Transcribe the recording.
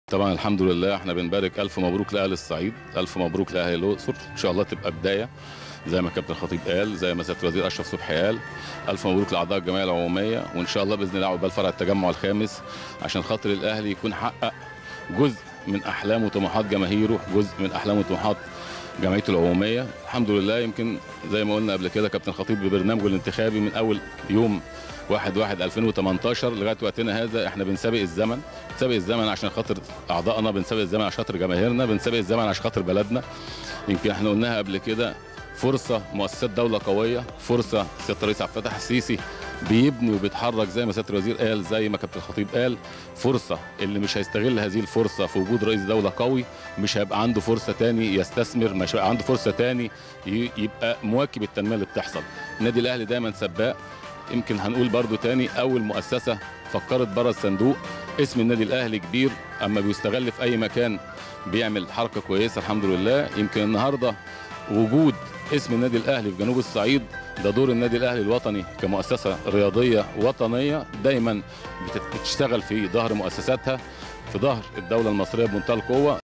طبعا الحمد لله احنا بنبارك الف مبروك لاهل الصعيد الف مبروك لاهل الاقصر ان شاء الله تبقى بدايه زي ما كابتن خطيب قال زي ما سياده الوزير اشرف صبحي قال الف مبروك لاعضاء الجمعيه العموميه وان شاء الله باذن الله عقبال فرع التجمع الخامس عشان خاطر الاهلي يكون حقق جزء من احلام وطموحات جماهيره جزء من احلام وطموحات جمعيته العموميه الحمد لله يمكن زي ما قلنا قبل كده كابتن خطيب ببرنامجه الانتخابي من اول يوم 1 1 2018 لغايه وقتنا هذا احنا بنسابق الزمن بنسابق الزمن عشان خاطر اعضائنا بنسابق الزمن عشان خاطر جماهيرنا بنسابق الزمن عشان خاطر بلدنا يمكن احنا قلناها قبل كده فرصه مؤسسات دوله قويه فرصه سياده الرئيس عبد الفتاح السيسي بيبني وبيتحرك زي ما سياده الوزير قال زي ما كابتن الخطيب قال فرصه اللي مش هيستغل هذه الفرصه في وجود رئيس دوله قوي مش هيبقى عنده فرصه تاني يستثمر مش هيبقى عنده فرصه تاني ي- يبقى مواكب التنميه اللي بتحصل النادي الاهلي دايما سباق يمكن هنقول برضو تاني اول مؤسسه فكرت بره الصندوق اسم النادي الاهلي كبير اما بيستغل في اي مكان بيعمل حركه كويسه الحمد لله يمكن النهارده وجود اسم النادي الاهلي في جنوب الصعيد ده دور النادي الاهلي الوطني كمؤسسه رياضيه وطنيه دايما بتت- بتشتغل في ظهر مؤسساتها في ظهر الدوله المصريه بمنتهى القوه